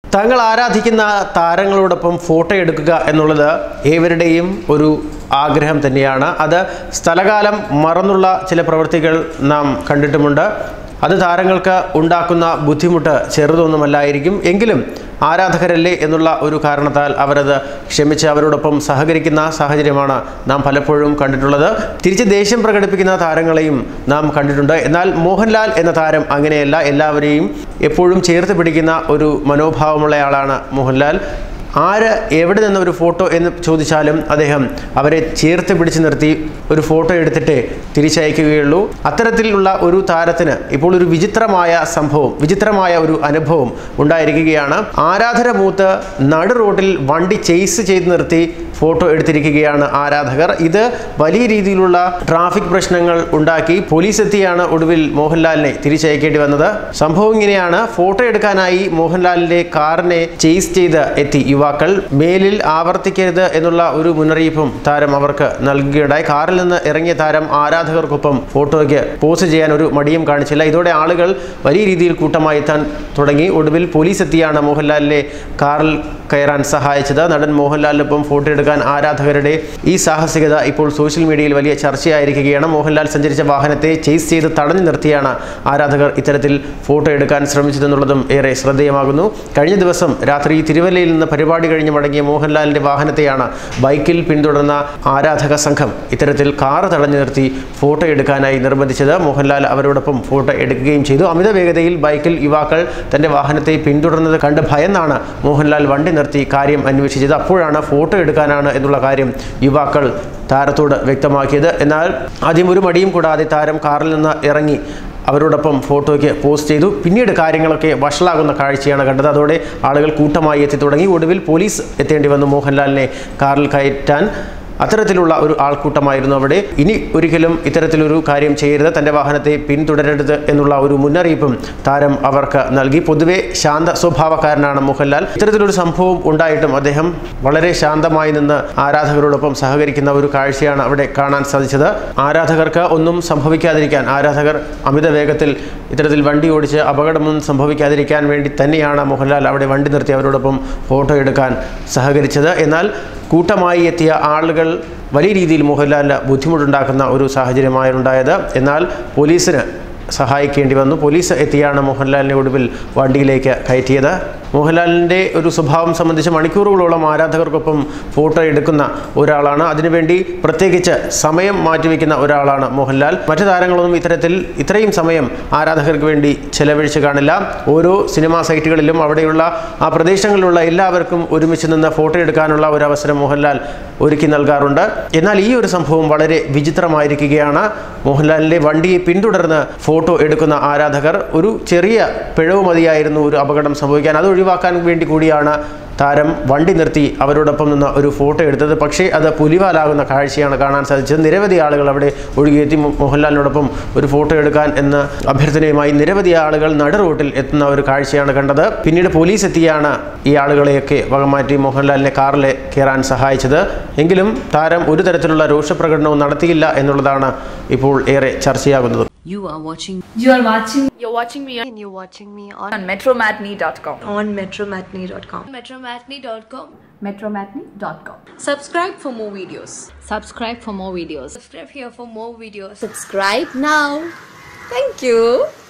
തങ്ങൾ ആരാധിക്കുന്ന താരങ്ങളോടൊപ്പം ഫോട്ടോ എടുക്കുക എന്നുള്ളത് ഏവരുടെയും ഒരു ആഗ്രഹം തന്നെയാണ് അത് സ്ഥലകാലം മറന്നുള്ള ചില പ്രവൃത്തികൾ നാം കണ്ടിട്ടുമുണ്ട് അത് താരങ്ങൾക്ക് ഉണ്ടാക്കുന്ന ബുദ്ധിമുട്ട് ചെറുതൊന്നുമല്ലായിരിക്കും എങ്കിലും ആരാധകരല്ലേ എന്നുള്ള ഒരു കാരണത്താൽ അവരത് ക്ഷമിച്ച് അവരോടൊപ്പം സഹകരിക്കുന്ന സാഹചര്യമാണ് നാം പലപ്പോഴും കണ്ടിട്ടുള്ളത് തിരിച്ച് ദേഷ്യം പ്രകടിപ്പിക്കുന്ന താരങ്ങളെയും നാം കണ്ടിട്ടുണ്ട് എന്നാൽ മോഹൻലാൽ എന്ന താരം അങ്ങനെയല്ല എല്ലാവരെയും എപ്പോഴും ചേർത്ത് പിടിക്കുന്ന ഒരു മനോഭാവമുള്ളയാളാണ് മോഹൻലാൽ ആര് എവിടെ നിന്ന് ഒരു ഫോട്ടോ എന്ന് ചോദിച്ചാലും അദ്ദേഹം അവരെ ചേർത്ത് പിടിച്ചു നിർത്തി ഒരു ഫോട്ടോ എടുത്തിട്ട് തിരിച്ചയക്കുകയുള്ളൂ അത്തരത്തിലുള്ള ഒരു താരത്തിന് ഇപ്പോൾ ഒരു വിചിത്രമായ സംഭവം വിചിത്രമായ ഒരു അനുഭവം ഉണ്ടായിരിക്കുകയാണ് ആരാധന മൂത്ത് നടു റോഡിൽ വണ്ടി ചേസ് ചെയ്ത് നിർത്തി ഫോട്ടോ എടുത്തിരിക്കുകയാണ് ആരാധകർ ഇത് വലിയ രീതിയിലുള്ള ട്രാഫിക് പ്രശ്നങ്ങൾ ഉണ്ടാക്കി പോലീസ് എത്തിയാണ് ഒടുവിൽ മോഹൻലാലിനെ തിരിച്ചയക്കേണ്ടി വന്നത് സംഭവം ഇങ്ങനെയാണ് ഫോട്ടോ എടുക്കാനായി മോഹൻലാലിന്റെ കാറിനെ ചേസ് ചെയ്ത് എത്തി യുവാക്കൾ മേലിൽ ആവർത്തിക്കരുത് എന്നുള്ള ഒരു മുന്നറിയിപ്പും താരം അവർക്ക് നൽകുകയുണ്ടായി കാറിൽ നിന്ന് ഇറങ്ങിയ താരം ആരാധകർക്കൊപ്പം ഫോട്ടോയ്ക്ക് പോസ്റ്റ് ചെയ്യാൻ ഒരു മടിയും കാണിച്ചില്ല ഇതോടെ ആളുകൾ വലിയ രീതിയിൽ കൂട്ടമായി എത്താൻ തുടങ്ങി ഒടുവിൽ പോലീസ് എത്തിയാണ് മോഹൻലാലിനെ കാറിൽ കയറാൻ സഹായിച്ചത് നടൻ മോഹൻലാലിനൊപ്പം ഫോട്ടോ എടുക്കാൻ ആരാധകരുടെ ഈ സാഹസികത ഇപ്പോൾ സോഷ്യൽ മീഡിയയിൽ വലിയ ചർച്ചയായിരിക്കുകയാണ് മോഹൻലാൽ സഞ്ചരിച്ച വാഹനത്തെ ചേസ് ചെയ്ത് തടഞ്ഞു നിർത്തിയാണ് ആരാധകർ ഇത്തരത്തിൽ ഫോട്ടോ എടുക്കാൻ ശ്രമിച്ചതെന്നുള്ളതും ഏറെ ശ്രദ്ധേയമാകുന്നു കഴിഞ്ഞ ദിവസം രാത്രി തിരുവല്ലയിൽ നിന്ന് പരിപാടി കഴിഞ്ഞ് മടങ്ങിയ മോഹൻലാലിന്റെ വാഹനത്തെയാണ് ബൈക്കിൽ പിന്തുടർന്ന ആരാധക സംഘം ഇത്തരത്തിൽ കാർ തടഞ്ഞു നിർത്തി ഫോട്ടോ എടുക്കാനായി നിർബന്ധിച്ചത് മോഹൻലാൽ അവരോടൊപ്പം ഫോട്ടോ എടുക്കുകയും ചെയ്തു അമിത വേഗതയിൽ ബൈക്കിൽ യുവാക്കൾ തന്റെ വാഹനത്തെ പിന്തുടർന്നത് കണ്ട് ഭയന്നാണ് മോഹൻലാൽ വണ്ടി നിർത്തി കാര്യം അന്വേഷിച്ചത് അപ്പോഴാണ് ഫോട്ടോ എടുക്കാനാണ് എന്നുള്ള കാര്യം യുവാക്കൾ താരത്തോട് വ്യക്തമാക്കിയത് എന്നാൽ ആദ്യം ഒരു മടിയും കൂടാതെ താരം കാറിൽ നിന്ന് ഇറങ്ങി അവരോടൊപ്പം ഫോട്ടോയ്ക്ക് പോസ്റ്റ് ചെയ്തു പിന്നീട് കാര്യങ്ങളൊക്കെ വഷളാകുന്ന കാഴ്ചയാണ് കണ്ടത് അതോടെ ആളുകൾ കൂട്ടമായി എത്തി തുടങ്ങി ഒടുവിൽ പോലീസ് എത്തേണ്ടി വന്നു മോഹൻലാലിനെ കാറിൽ കയറ്റാൻ അത്തരത്തിലുള്ള ഒരു ആൾക്കൂട്ടമായിരുന്നു അവിടെ ഇനി ഒരിക്കലും ഇത്തരത്തിലൊരു കാര്യം ചെയ്യരുത് തൻ്റെ വാഹനത്തെ പിന്തുടരരുത് എന്നുള്ള ഒരു മുന്നറിയിപ്പും താരം അവർക്ക് നൽകി പൊതുവെ ശാന്ത സ്വഭാവക്കാരനാണ് മോഹൻലാൽ ഇത്തരത്തിലൊരു സംഭവം ഉണ്ടായിട്ടും അദ്ദേഹം വളരെ ശാന്തമായി നിന്ന് ആരാധകരോടൊപ്പം സഹകരിക്കുന്ന ഒരു കാഴ്ചയാണ് അവിടെ കാണാൻ സാധിച്ചത് ആരാധകർക്ക് ഒന്നും സംഭവിക്കാതിരിക്കാൻ ആരാധകർ അമിത വേഗത്തിൽ ഇത്തരത്തിൽ വണ്ടി ഓടിച്ച് അപകടമൊന്നും സംഭവിക്കാതിരിക്കാൻ വേണ്ടി തന്നെയാണ് മോഹൻലാൽ അവിടെ വണ്ടി നിർത്തി അവരോടൊപ്പം ഫോട്ടോ എടുക്കാൻ സഹകരിച്ചത് എന്നാൽ കൂട്ടമായി എത്തിയ ആളുകൾ വലിയ രീതിയിൽ മോഹൻലാലിന് ബുദ്ധിമുട്ടുണ്ടാക്കുന്ന ഒരു സാഹചര്യമായുണ്ടായത് എന്നാൽ പോലീസിന് സഹായിക്കേണ്ടി വന്നു പോലീസ് എത്തിയാണ് മോഹൻലാലിനെ ഒടുവിൽ വണ്ടിയിലേക്ക് കയറ്റിയത് മോഹൻലാലിൻ്റെ ഒരു സ്വഭാവം സംബന്ധിച്ച് മണിക്കൂറുകളോളം ആരാധകർക്കൊപ്പം ഫോട്ടോ എടുക്കുന്ന ഒരാളാണ് അതിനുവേണ്ടി പ്രത്യേകിച്ച് സമയം മാറ്റിവെക്കുന്ന ഒരാളാണ് മോഹൻലാൽ മറ്റു താരങ്ങളൊന്നും ഇത്തരത്തിൽ ഇത്രയും സമയം ആരാധകർക്ക് വേണ്ടി ചെലവഴിച്ച് കാണില്ല ഓരോ സിനിമാ സൈറ്റുകളിലും അവിടെയുള്ള ആ പ്രദേശങ്ങളിലുള്ള എല്ലാവർക്കും ഒരുമിച്ച് നിന്ന് ഫോട്ടോ എടുക്കാനുള്ള ഒരു അവസരം മോഹൻലാൽ ഒരുക്കി നൽകാറുണ്ട് എന്നാൽ ഈ ഒരു സംഭവം വളരെ വിചിത്രമായിരിക്കുകയാണ് മോഹൻലാലിൻ്റെ വണ്ടിയെ പിന്തുടർന്ന് ഫോട്ടോ എടുക്കുന്ന ആരാധകർ ഒരു ചെറിയ പിഴവ് മതിയായിരുന്നു ഒരു അപകടം സംഭവിക്കാൻ അത് ഒഴിവാക്കാൻ വേണ്ടി കൂടിയാണ് താരം വണ്ടി നിർത്തി അവരോടൊപ്പം നിന്ന് ഒരു ഫോട്ടോ എടുത്തത് പക്ഷേ അത് പുലിവാലാകുന്ന കാഴ്ചയാണ് കാണാൻ സാധിച്ചത് നിരവധി ആളുകൾ അവിടെ ഒഴുകിയെത്തി മോ- മോഹൻലാലിനോടൊപ്പം ഒരു ഫോട്ടോ എടുക്കാൻ എന്ന അഭ്യർത്ഥനയുമായി നിരവധി ആളുകൾ നടു റോട്ടിൽ എത്തുന്ന ഒരു കാഴ്ചയാണ് കണ്ടത് പിന്നീട് പോലീസ് എത്തിയാണ് ഈ ആളുകളെയൊക്കെ വകമാറ്റി മോഹൻലാലിനെ കാറിൽ കയറാൻ സഹായിച്ചത് എങ്കിലും താരം ഒരു തരത്തിലുള്ള രോഷപ്രകടനവും നടത്തിയില്ല എന്നുള്ളതാണ് ഇപ്പോൾ ഏറെ ചർച്ചയാകുന്നത് You are watching You are watching You're watching me on and you're watching me on, on metromatney.com. on metromatney.com. metromatney.com. Metromatney.com. subscribe for more videos subscribe for more videos Subscribe here for more videos. Subscribe now. Thank you.